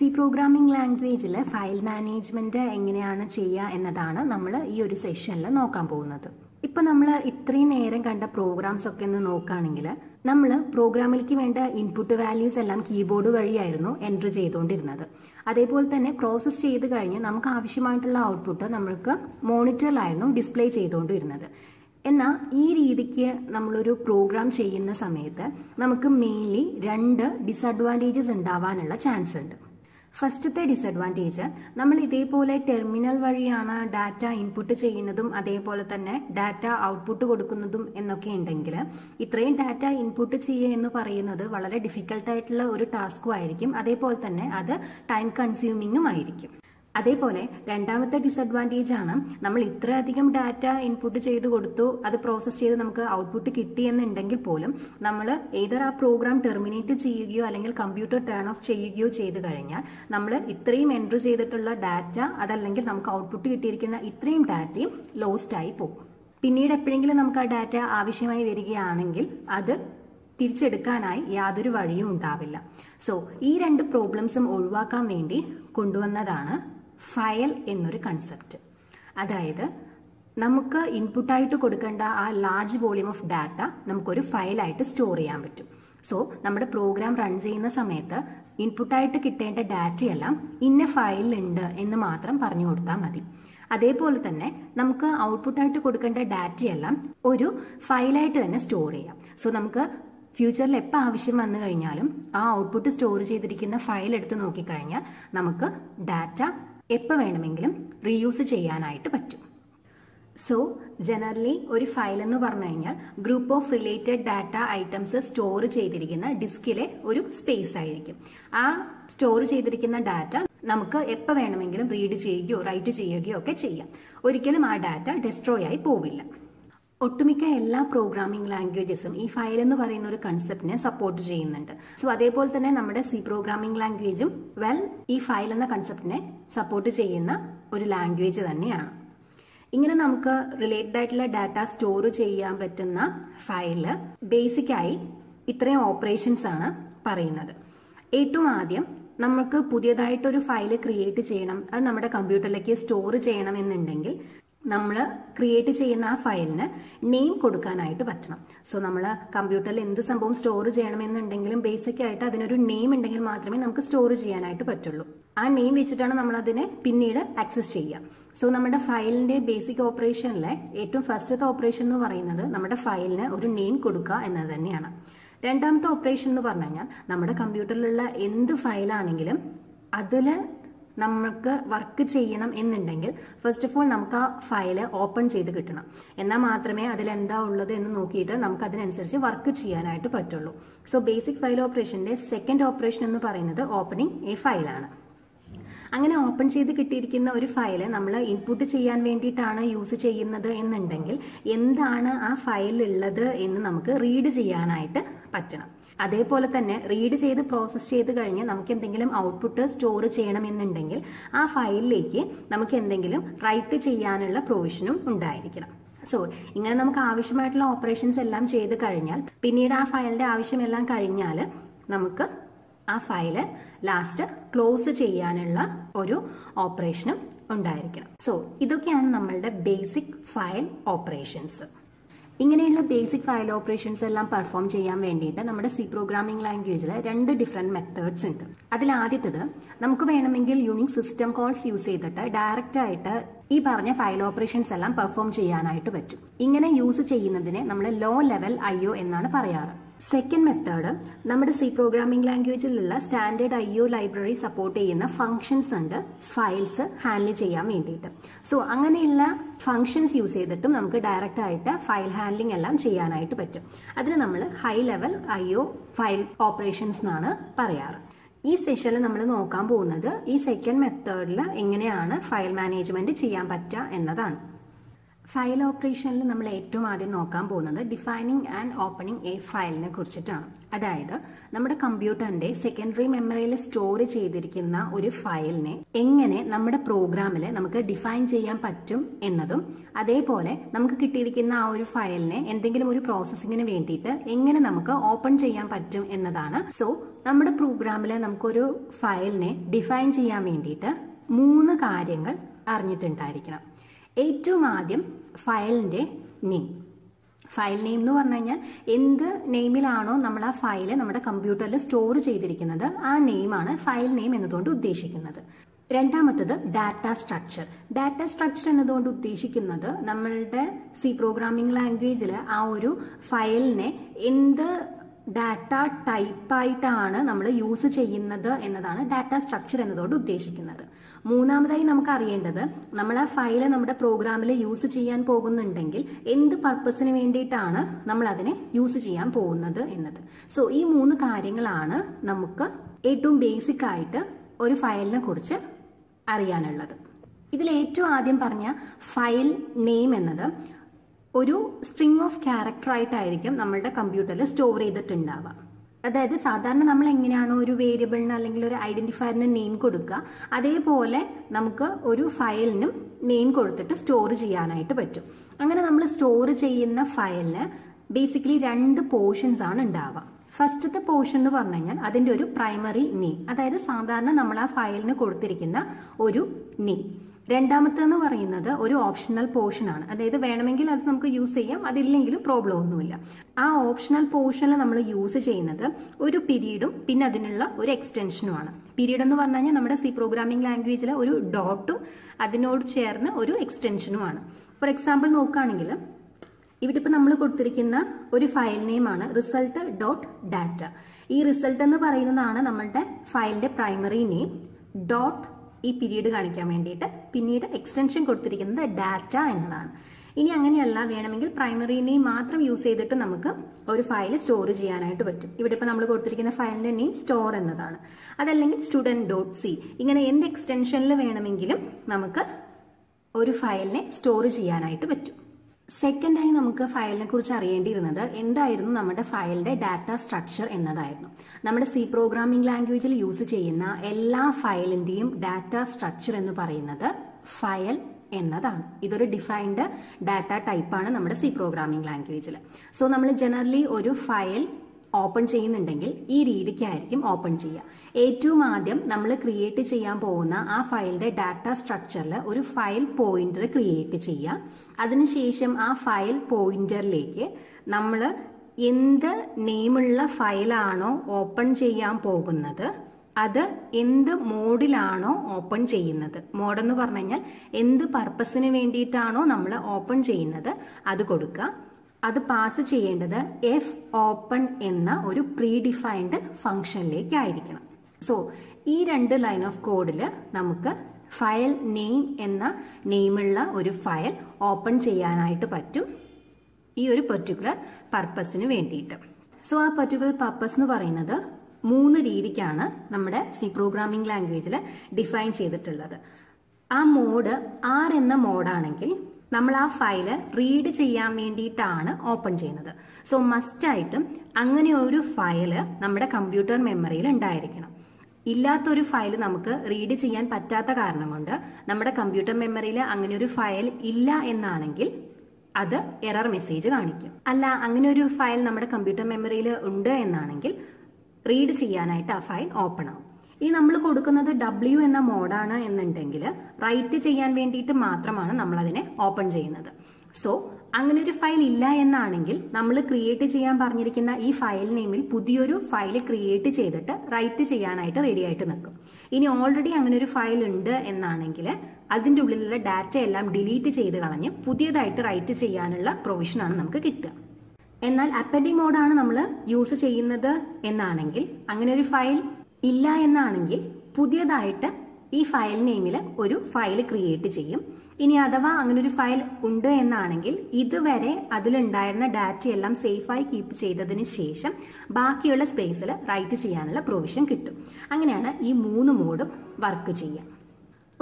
C programming ലാംഗ്വേജിൽ file management എങ്ങനെയാണ് ചെയ്യുക എന്നതാണ് നമ്മൾ ഈ ഒരു സെഷനിൽ നോക്കാൻ പോകുന്നത് ഇപ്പൊ നമ്മൾ ഇത്രയും നേരം കണ്ട പ്രോഗ്രാംസ് ഒക്കെ ഒന്ന് നോക്കുകയാണെങ്കിൽ നമ്മൾ പ്രോഗ്രാമിലേക്ക് വേണ്ട ഇൻപുട്ട് വാല്യൂസ് എല്ലാം കീബോർഡ് വഴിയായിരുന്നു എൻറ്റർ ചെയ്തുകൊണ്ടിരുന്നത് അതേപോലെ തന്നെ പ്രോസസ്സ് ചെയ്ത് കഴിഞ്ഞ് നമുക്ക് ആവശ്യമായിട്ടുള്ള ഔട്ട്പുട്ട് നമ്മൾക്ക് മോണിറ്ററിലായിരുന്നു ഡിസ്പ്ലേ ചെയ്തുകൊണ്ടിരുന്നത് എന്നാൽ ഈ രീതിക്ക് നമ്മളൊരു പ്രോഗ്രാം ചെയ്യുന്ന സമയത്ത് നമുക്ക് മെയിൻലി രണ്ട് ഡിസഡ്വാൻറ്റേജസ് ഉണ്ടാവാനുള്ള ചാൻസ് ഉണ്ട് ഫസ്റ്റത്തെ ഡിസഡ്വാൻറ്റേജ് നമ്മൾ ഇതേപോലെ ടെർമിനൽ വഴിയാണ് ഡാറ്റ ഇൻപുട്ട് ചെയ്യുന്നതും അതേപോലെ തന്നെ ഡാറ്റ ഔട്ട്പുട്ട് കൊടുക്കുന്നതും എന്നൊക്കെ ഉണ്ടെങ്കിൽ ഇത്രയും ഡാറ്റ ഇൻപുട്ട് ചെയ്യുക എന്ന് പറയുന്നത് വളരെ ഡിഫിക്കൽട്ടായിട്ടുള്ള ഒരു ടാസ്കും ആയിരിക്കും അതേപോലെ തന്നെ അത് ടൈം കൺസ്യൂമിങ്ങും ആയിരിക്കും അതേപോലെ രണ്ടാമത്തെ ഡിസഡ്വാൻറ്റേജ് ആണ് നമ്മൾ ഇത്രയധികം ഡാറ്റ ഇൻപുട്ട് ചെയ്ത് കൊടുത്തു അത് പ്രോസസ്സ് ചെയ്ത് നമുക്ക് ഔട്ട്പുട്ട് കിട്ടിയെന്നുണ്ടെങ്കിൽ പോലും നമ്മൾ ഏതൊരു ആ പ്രോഗ്രാം ടെർമിനേറ്റ് ചെയ്യുകയോ അല്ലെങ്കിൽ കമ്പ്യൂട്ടർ ടേൺ ഓഫ് ചെയ്യുകയോ ചെയ്ത് കഴിഞ്ഞാൽ നമ്മൾ ഇത്രയും എൻറ്റർ ചെയ്തിട്ടുള്ള ഡാറ്റ അതല്ലെങ്കിൽ നമുക്ക് ഔട്ട്പുട്ട് കിട്ടിയിരിക്കുന്ന ഇത്രയും ഡാറ്റയും ലോസ്റ്റ് ആയി പോകും പിന്നീട് എപ്പോഴെങ്കിലും നമുക്ക് ആ ഡാറ്റ ആവശ്യമായി വരികയാണെങ്കിൽ അത് തിരിച്ചെടുക്കാനായി യാതൊരു വഴിയും ഉണ്ടാവില്ല സോ ഈ രണ്ട് പ്രോബ്ലംസും ഒഴിവാക്കാൻ വേണ്ടി കൊണ്ടുവന്നതാണ് ഫയൽ എന്നൊരു കൺസെപ്റ്റ് അതായത് നമുക്ക് ഇൻപുട്ടായിട്ട് കൊടുക്കേണ്ട ആ ലാർജ് വോളിയം ഓഫ് ഡാറ്റ നമുക്കൊരു ഫയലായിട്ട് സ്റ്റോർ ചെയ്യാൻ പറ്റും സോ നമ്മുടെ പ്രോഗ്രാം റൺ ചെയ്യുന്ന സമയത്ത് ഇൻപുട്ടായിട്ട് കിട്ടേണ്ട ഡാറ്റയെല്ലാം ഇന്ന ഫയലിലുണ്ട് എന്ന് മാത്രം പറഞ്ഞു കൊടുത്താൽ മതി അതേപോലെ തന്നെ നമുക്ക് ഔട്ട്പുട്ടായിട്ട് കൊടുക്കേണ്ട ഡാറ്റയെല്ലാം ഒരു ഫയലായിട്ട് തന്നെ സ്റ്റോർ ചെയ്യാം സോ നമുക്ക് ഫ്യൂച്ചറിൽ എപ്പോൾ ആവശ്യം വന്നു കഴിഞ്ഞാലും ആ ഔട്ട്പുട്ട് സ്റ്റോർ ചെയ്തിരിക്കുന്ന ഫയൽ എടുത്ത് നോക്കിക്കഴിഞ്ഞാൽ നമുക്ക് ഡാറ്റ എപ്പോൾ വേണമെങ്കിലും റീയൂസ് ചെയ്യാനായിട്ട് പറ്റും സോ ജനറലി ഒരു ഫയൽ എന്ന് പറഞ്ഞു കഴിഞ്ഞാൽ group of related data items store ചെയ്തിരിക്കുന്ന ഡിസ്കിലെ ഒരു സ്പേസ് ആയിരിക്കും ആ സ്റ്റോർ ചെയ്തിരിക്കുന്ന ഡാറ്റ നമുക്ക് എപ്പോൾ വേണമെങ്കിലും റീഡ് ചെയ്യുകയോ റൈറ്റ് ചെയ്യുകയോ ഒക്കെ ചെയ്യാം ഒരിക്കലും ആ ഡാറ്റ ഡെസ്ട്രോയ് ആയി പോവില്ല ഒട്ടുമിക്ക എല്ലാ പ്രോഗ്രാമിംഗ് ലാംഗ്വേജസും ഈ ഫയൽ എന്ന് പറയുന്ന ഒരു കൺസെപ്റ്റിനെ സപ്പോർട്ട് ചെയ്യുന്നുണ്ട് സോ അതേപോലെ തന്നെ നമ്മുടെ സി പ്രോഗ്രാമിംഗ് ലാംഗ്വേജും വെൽ ഈ ഫയൽ എന്ന കൺസെപ്റ്റിനെ സപ്പോർട്ട് ചെയ്യുന്ന ഒരു ലാംഗ്വേജ് തന്നെയാണ് ഇങ്ങനെ നമുക്ക് റിലേറ്റഡ് ആയിട്ടുള്ള ഡാറ്റ സ്റ്റോർ ചെയ്യാൻ പറ്റുന്ന ഫയല് ബേസിക്കായി ഇത്രയും ഓപ്പറേഷൻസ് ആണ് പറയുന്നത് ഏറ്റവും ആദ്യം നമുക്ക് പുതിയതായിട്ടൊരു ഫയൽ ക്രിയേറ്റ് ചെയ്യണം അത് നമ്മുടെ കമ്പ്യൂട്ടറിലേക്ക് സ്റ്റോർ ചെയ്യണം എന്നുണ്ടെങ്കിൽ നമ്മൾ ക്രിയേറ്റ് ചെയ്യുന്ന ആ ഫയലിന് നെയിം കൊടുക്കാനായിട്ട് പറ്റണം സോ നമ്മൾ കമ്പ്യൂട്ടറിൽ എന്ത് സംഭവം സ്റ്റോർ ചെയ്യണമെന്നുണ്ടെങ്കിലും ബേസിക് ആയിട്ട് അതിനൊരു നെയിം ഉണ്ടെങ്കിൽ മാത്രമേ നമുക്ക് സ്റ്റോർ ചെയ്യാനായിട്ട് പറ്റുള്ളൂ ആ നെയിം വെച്ചിട്ടാണ് നമ്മൾ അതിനെ പിന്നീട് ആക്സസ് ചെയ്യുക സോ നമ്മുടെ ഫയലിന്റെ ബേസിക് ഓപ്പറേഷനിലെ ഏറ്റവും ഫസ്റ്റത്തെ ഓപ്പറേഷൻ എന്ന് പറയുന്നത് നമ്മുടെ ഫയലിന് ഒരു നെയിം കൊടുക്കുക എന്നത് തന്നെയാണ് രണ്ടാമത്തെ ഓപ്പറേഷൻ എന്ന് പറഞ്ഞു കഴിഞ്ഞാൽ നമ്മുടെ കമ്പ്യൂട്ടറിലുള്ള എന്ത് ഫയലാണെങ്കിലും അതിൽ നമുക്ക് വർക്ക് ചെയ്യണം എന്നുണ്ടെങ്കിൽ ഫസ്റ്റ് ഓഫ് ഓൾ നമുക്ക് ആ ഫയല് ഓപ്പൺ ചെയ്ത് കിട്ടണം എന്നാൽ മാത്രമേ അതിൽ എന്താ ഉള്ളത് എന്ന് നോക്കിയിട്ട് നമുക്ക് അതിനനുസരിച്ച് വർക്ക് ചെയ്യാനായിട്ട് പറ്റുള്ളൂ സോ ബേസിക് ഫയൽ ഓപ്പറേഷന്റെ സെക്കൻഡ് ഓപ്പറേഷൻ എന്ന് പറയുന്നത് ഓപ്പണിംഗ് എ ഫയലാണ് അങ്ങനെ ഓപ്പൺ ചെയ്ത് കിട്ടിയിരിക്കുന്ന ഒരു ഫയല് നമ്മൾ ഇൻപുട്ട് ചെയ്യാൻ വേണ്ടിയിട്ടാണ് യൂസ് ചെയ്യുന്നത് എന്നുണ്ടെങ്കിൽ എന്താണ് ആ ഫയലിലുള്ളത് എന്ന് നമുക്ക് റീഡ് ചെയ്യാനായിട്ട് പറ്റണം അതേപോലെ തന്നെ റീഡ് ചെയ്ത് പ്രോസസ്സ് ചെയ്ത് കഴിഞ്ഞ് നമുക്ക് എന്തെങ്കിലും ഔട്ട്പുട്ട് സ്റ്റോർ ചെയ്യണമെന്നുണ്ടെങ്കിൽ ആ ഫയലിലേക്ക് നമുക്ക് എന്തെങ്കിലും റൈറ്റ് ചെയ്യാനുള്ള പ്രൊവിഷനും ഉണ്ടായിരിക്കണം സോ ഇങ്ങനെ നമുക്ക് ആവശ്യമായിട്ടുള്ള ഓപ്പറേഷൻസ് എല്ലാം ചെയ്ത് കഴിഞ്ഞാൽ പിന്നീട് ആ ഫയലിന്റെ ആവശ്യമെല്ലാം കഴിഞ്ഞാൽ നമുക്ക് ആ ഫയല് ലാസ്റ്റ് ക്ലോസ് ചെയ്യാനുള്ള ഒരു ഓപ്പറേഷനും ഉണ്ടായിരിക്കണം സോ ഇതൊക്കെയാണ് നമ്മളുടെ ബേസിക് ഫയൽ ഓപ്പറേഷൻസ് ഇങ്ങനെയുള്ള ബേസിക് ഫയൽ ഓപ്പറേഷൻസ് എല്ലാം പെർഫോം ചെയ്യാൻ വേണ്ടിയിട്ട് നമ്മുടെ സി പ്രോഗ്രാമിംഗ് ലാംഗ്വേജിൽ രണ്ട് ഡിഫറെൻറ്റ് മെത്തേഡ്സ് ഉണ്ട് അതിൽ ആദ്യത്തത് നമുക്ക് വേണമെങ്കിൽ യൂണിക് സിസ്റ്റം കോൾസ് യൂസ് ചെയ്തിട്ട് ഡയറക്റ്റ് ആയിട്ട് ഈ പറഞ്ഞ ഫയൽ ഓപ്പറേഷൻസ് എല്ലാം പെർഫോം ചെയ്യാനായിട്ട് പറ്റും ഇങ്ങനെ യൂസ് ചെയ്യുന്നതിനെ നമ്മൾ ലോ ലെവൽ ഐ എന്നാണ് പറയാറ് സെക്കൻഡ് മെത്തേഡ് നമ്മുടെ സി പ്രോഗ്രാമിംഗ് ലാംഗ്വേജിലുള്ള standard I O library support ചെയ്യുന്ന ഫങ്ഷൻസ് ഉണ്ട് ഫയൽസ് ഹാൻഡിൽ ചെയ്യാൻ വേണ്ടിയിട്ട് സോ അങ്ങനെയുള്ള ഫങ്ഷൻസ് യൂസ് ചെയ്തിട്ടും നമുക്ക് ഡയറക്റ്റ് ആയിട്ട് ഫയൽ ഹാൻഡ്ലിംഗ് എല്ലാം ചെയ്യാനായിട്ട് പറ്റും അതിന് നമ്മൾ high level I O file operations എന്നാണ് പറയാറ് ഈ സെഷനിൽ നമ്മൾ നോക്കാൻ പോകുന്നത് ഈ സെക്കൻഡ് മെത്തേഡിൽ എങ്ങനെയാണ് ഫയൽ മാനേജ്മെന്റ് ചെയ്യാൻ പറ്റുക എന്നതാണ് ഫയൽ ഓപ്പറേഷനിൽ നമ്മൾ ഏറ്റവും ആദ്യം നോക്കാൻ പോകുന്നത് ഡിഫൈനിങ് ആൻഡ് ഓപ്പണിംഗ് എ ഫയലിനെ കുറിച്ചിട്ടാണ് അതായത് നമ്മുടെ കമ്പ്യൂട്ടറിന്റെ സെക്കൻഡറി മെമ്മറിയിൽ സ്റ്റോർ ചെയ്തിരിക്കുന്ന ഒരു ഫയലിനെ എങ്ങനെ നമ്മുടെ പ്രോഗ്രാമിൽ നമുക്ക് ഡിഫൈൻ ചെയ്യാൻ പറ്റും എന്നതും അതേപോലെ നമുക്ക് കിട്ടിയിരിക്കുന്ന ആ ഒരു ഫയലിനെ എന്തെങ്കിലും ഒരു പ്രോസസ്സിങ്ങിന് വേണ്ടിയിട്ട് എങ്ങനെ നമുക്ക് ഓപ്പൺ ചെയ്യാൻ പറ്റും എന്നതാണ് സോ നമ്മുടെ പ്രോഗ്രാമിൽ നമുക്കൊരു ഫയലിനെ ഡിഫൈൻ ചെയ്യാൻ വേണ്ടിയിട്ട് മൂന്ന് കാര്യങ്ങൾ അറിഞ്ഞിട്ടുണ്ടായിരിക്കണം ഏറ്റവും ആദ്യം ഫയലിൻ്റെ നെയിം ഫയൽ നെയിം എന്ന് പറഞ്ഞു കഴിഞ്ഞാൽ എന്ത് നെയിമിലാണോ നമ്മൾ ആ ഫയൽ നമ്മുടെ കമ്പ്യൂട്ടറിൽ സ്റ്റോർ ചെയ്തിരിക്കുന്നത് ആ നെയിമാണ് ഫയൽ നെയിം എന്നതുകൊണ്ട് ഉദ്ദേശിക്കുന്നത് രണ്ടാമത്തത് ഡാറ്റ സ്ട്രക്ചർ ഡാറ്റ സ്ട്രക്ചർ എന്നതുകൊണ്ട് ഉദ്ദേശിക്കുന്നത് നമ്മളുടെ സി പ്രോഗ്രാമിംഗ് ലാംഗ്വേജിൽ ആ ഒരു ഫയലിനെ എന്ത് ഡാറ്റ ടൈപ്പായിട്ടാണ് നമ്മൾ യൂസ് ചെയ്യുന്നത് എന്നതാണ് ഡാറ്റ സ്ട്രക്ചർ എന്നതുകൊണ്ട് ഉദ്ദേശിക്കുന്നത് മൂന്നാമതായി നമുക്ക് അറിയേണ്ടത് നമ്മൾ ആ ഫയൽ നമ്മുടെ പ്രോഗ്രാമിൽ യൂസ് ചെയ്യാൻ പോകുന്നുണ്ടെങ്കിൽ എന്ത് പർപ്പസിന് വേണ്ടിയിട്ടാണ് നമ്മൾ അതിനെ യൂസ് ചെയ്യാൻ പോകുന്നത് എന്നത് സോ ഈ മൂന്ന് കാര്യങ്ങളാണ് നമുക്ക് ഏറ്റവും ബേസിക് ആയിട്ട് ഒരു ഫയലിനെ കുറിച്ച് അറിയാനുള്ളത് ഇതിൽ ഏറ്റവും ആദ്യം പറഞ്ഞ ഫയൽ നെയിം എന്നത് ഒരു സ്ട്രിങ് ഓഫ് ക്യാരക്ടർ ആയിട്ടായിരിക്കും നമ്മളുടെ കമ്പ്യൂട്ടറിൽ സ്റ്റോർ ചെയ്തിട്ടുണ്ടാവുക അതായത് സാധാരണ നമ്മൾ എങ്ങനെയാണോ ഒരു വേരിയബിളിന് അല്ലെങ്കിൽ ഒരു ഐഡന്റിഫയറിന് നെയിം കൊടുക്കുക അതേപോലെ നമുക്ക് ഒരു ഫയലിനും നെയിം കൊടുത്തിട്ട് സ്റ്റോർ ചെയ്യാനായിട്ട് പറ്റും അങ്ങനെ നമ്മൾ സ്റ്റോർ ചെയ്യുന്ന ഫയലിന് ബേസിക്കലി രണ്ട് പോർഷൻസ് ആണ് ഉണ്ടാവുക ഫസ്റ്റത്തെ പോർഷൻ എന്ന് പറഞ്ഞു കഴിഞ്ഞാൽ അതിൻ്റെ ഒരു പ്രൈമറി നെയിം അതായത് സാധാരണ നമ്മൾ ആ ഫയലിന് കൊടുത്തിരിക്കുന്ന ഒരു നെയിം രണ്ടാമത്തെന്ന് പറയുന്നത് ഒരു ഓപ്ഷണൽ പോർഷൻ ആണ് അതായത് വേണമെങ്കിൽ അത് നമുക്ക് യൂസ് ചെയ്യാം അതില്ലെങ്കിലും പ്രോബ്ലം ഒന്നുമില്ല ആ ഓപ്ഷണൽ പോർഷനിൽ നമ്മൾ യൂസ് ചെയ്യുന്നത് ഒരു പീരീഡും പിന്നെ അതിനുള്ള ഒരു എക്സ്റ്റൻഷനുമാണ് പീരീഡ് എന്ന് പറഞ്ഞു കഴിഞ്ഞാൽ നമ്മുടെ സി പ്രോഗ്രാമിംഗ് ലാംഗ്വേജിൽ ഒരു ഡോട്ടും അതിനോട് ചേർന്ന് ഒരു എക്സ്റ്റൻഷനുമാണ് ഫോർ എക്സാമ്പിൾ നോക്കുകയാണെങ്കിൽ ഇവിടെ ഇപ്പോൾ നമ്മൾ കൊടുത്തിരിക്കുന്ന ഒരു ഫയൽ നെയിമാണ് റിസൾട്ട് ഡോട്ട് ഡാറ്റ ഈ റിസൾട്ട് എന്ന് പറയുന്നതാണ് നമ്മളുടെ ഫയലിന്റെ പ്രൈമറി നെയിം ഡോട്ട് ഈ പീരീഡ് കാണിക്കാൻ വേണ്ടിയിട്ട് പിന്നീട് എക്സ്റ്റൻഷൻ കൊടുത്തിരിക്കുന്നത് ഡാറ്റ എന്നതാണ് ഇനി അങ്ങനെയല്ല വേണമെങ്കിൽ പ്രൈമറി നെയിം മാത്രം യൂസ് ചെയ്തിട്ട് നമുക്ക് ഒരു ഫയൽ സ്റ്റോർ ചെയ്യാനായിട്ട് പറ്റും ഇവിടെ ഇപ്പോൾ നമ്മൾ കൊടുത്തിരിക്കുന്ന ഫയലിന്റെ നെയിം സ്റ്റോർ എന്നതാണ് അതല്ലെങ്കിൽ സ്റ്റുഡൻറ് ഡോട്ട് സി ഇങ്ങനെ എന്ത് എക്സ്റ്റൻഷനിൽ വേണമെങ്കിലും നമുക്ക് ഒരു ഫയലിനെ സ്റ്റോർ ചെയ്യാനായിട്ട് പറ്റും സെക്കൻഡായി നമുക്ക് ഫയലിനെ കുറിച്ച് അറിയേണ്ടിയിരുന്നത് എന്തായിരുന്നു നമ്മുടെ ഫയലിന്റെ ഡാറ്റ സ്ട്രക്ചർ എന്നതായിരുന്നു നമ്മുടെ സി പ്രോഗ്രാമിംഗ് ലാംഗ്വേജിൽ യൂസ് ചെയ്യുന്ന എല്ലാ ഫയലിന്റെയും ഡാറ്റ സ്ട്രക്ചർ എന്ന് പറയുന്നത് ഫയൽ എന്നതാണ് ഇതൊരു ഡിഫൈൻഡ് ഡാറ്റ ടൈപ്പാണ് നമ്മുടെ സി പ്രോഗ്രാമിംഗ് ലാംഗ്വേജിൽ സോ നമ്മൾ ജനറലി ഒരു ഫയൽ ഓപ്പൺ ചെയ്യുന്നുണ്ടെങ്കിൽ ഈ രീതിക്കായിരിക്കും ഓപ്പൺ ചെയ്യുക ഏറ്റവും ആദ്യം നമ്മൾ ക്രിയേറ്റ് ചെയ്യാൻ പോകുന്ന ആ ഫയലിന്റെ ഡാറ്റ സ്ട്രക്ചറിൽ ഒരു ഫയൽ പോയിന്റർ ക്രിയേറ്റ് ചെയ്യുക അതിനുശേഷം ആ ഫയൽ പോയിന്ററിലേക്ക് നമ്മൾ എന്ത് നെയിമുള്ള ഫയലാണോ ഓപ്പൺ ചെയ്യാൻ പോകുന്നത് അത് എന്ത് മോഡിലാണോ ഓപ്പൺ ചെയ്യുന്നത് മോഡെന്ന് പറഞ്ഞു കഴിഞ്ഞാൽ എന്ത് പർപ്പസിന് വേണ്ടിയിട്ടാണോ നമ്മൾ ഓപ്പൺ ചെയ്യുന്നത് അത് കൊടുക്കുക അത് പാസ് ചെയ്യേണ്ടത് എഫ് ഓപ്പൺ എന്ന ഒരു പ്രീ ഡിഫൈൻഡ് ഫംഗ്ഷനിലേക്ക് ആയിരിക്കണം സോ ഈ രണ്ട് ലൈൻ ഓഫ് കോഡിൽ നമുക്ക് ഫയൽ നെയിം എന്ന നെയിമുള്ള ഒരു ഫയൽ ഓപ്പൺ ചെയ്യാനായിട്ട് പറ്റും ഈ ഒരു പെർട്ടിക്കുലർ പർപ്പസിന് വേണ്ടിയിട്ട് സോ ആ പെർട്ടിക്കുലർ പർപ്പസ് എന്ന് പറയുന്നത് മൂന്ന് രീതിക്കാണ് നമ്മുടെ സി പ്രോഗ്രാമിംഗ് ലാംഗ്വേജിൽ ഡിഫൈൻ ചെയ്തിട്ടുള്ളത് ആ മോഡ് ആർ എന്ന മോഡാണെങ്കിൽ നമ്മൾ ആ ഫയല് റീഡ് ചെയ്യാൻ വേണ്ടിയിട്ടാണ് ഓപ്പൺ ചെയ്യുന്നത് സോ മസ്റ്റായിട്ടും അങ്ങനെ ഒരു ഫയല് നമ്മുടെ കമ്പ്യൂട്ടർ മെമ്മറിയിൽ ഉണ്ടായിരിക്കണം ഇല്ലാത്തൊരു ഫയൽ നമുക്ക് റീഡ് ചെയ്യാൻ പറ്റാത്ത കാരണം കൊണ്ട് നമ്മുടെ കമ്പ്യൂട്ടർ മെമ്മറിയിൽ അങ്ങനെ ഒരു ഫയൽ ഇല്ല എന്നാണെങ്കിൽ അത് എറർ മെസ്സേജ് കാണിക്കും അല്ല അങ്ങനെ ഒരു ഫയൽ നമ്മുടെ കമ്പ്യൂട്ടർ മെമ്മറിയിൽ ഉണ്ട് എന്നാണെങ്കിൽ റീഡ് ചെയ്യാനായിട്ട് ആ ഫയൽ ഓപ്പൺ ആവും ഈ നമ്മൾ കൊടുക്കുന്നത് ഡബ്ല്യു എന്ന മോഡാണ് എന്നുണ്ടെങ്കിൽ റൈറ്റ് ചെയ്യാൻ വേണ്ടിയിട്ട് മാത്രമാണ് നമ്മൾ അതിനെ ഓപ്പൺ ചെയ്യുന്നത് സോ അങ്ങനെ ഒരു ഫയൽ ഇല്ല എന്നാണെങ്കിൽ നമ്മൾ ക്രിയേറ്റ് ചെയ്യാൻ പറഞ്ഞിരിക്കുന്ന ഈ ഫയൽ നെയിമിൽ പുതിയൊരു ഫയൽ ക്രിയേറ്റ് ചെയ്തിട്ട് റൈറ്റ് ചെയ്യാനായിട്ട് റെഡി ആയിട്ട് നിൽക്കും ഇനി ഓൾറെഡി അങ്ങനെ ഒരു ഫയൽ ഉണ്ട് എന്നാണെങ്കിൽ അതിൻ്റെ ഉള്ളിലുള്ള ഡാറ്റ എല്ലാം ഡിലീറ്റ് ചെയ്ത് കളഞ്ഞ് പുതിയതായിട്ട് റൈറ്റ് ചെയ്യാനുള്ള പ്രൊവിഷനാണ് നമുക്ക് കിട്ടുക എന്നാൽ അപ്പൻഡിങ് മോഡാണ് നമ്മൾ യൂസ് ചെയ്യുന്നത് എന്നാണെങ്കിൽ അങ്ങനെ ഒരു ഫയൽ ഇല്ല എന്നാണെങ്കിൽ പുതിയതായിട്ട് ഈ ഫയൽ നെയിമിൽ ഒരു ഫയൽ ക്രിയേറ്റ് ചെയ്യും ഇനി അഥവാ അങ്ങനെ ഒരു ഫയൽ ഉണ്ട് എന്നാണെങ്കിൽ ഇതുവരെ അതിലുണ്ടായിരുന്ന ഡാറ്റയെല്ലാം സേഫായി കീപ്പ് ചെയ്തതിന് ശേഷം ബാക്കിയുള്ള സ്പേസിൽ റൈറ്റ് ചെയ്യാനുള്ള പ്രൊവിഷൻ കിട്ടും അങ്ങനെയാണ് ഈ മൂന്ന് മോഡും വർക്ക് ചെയ്യുക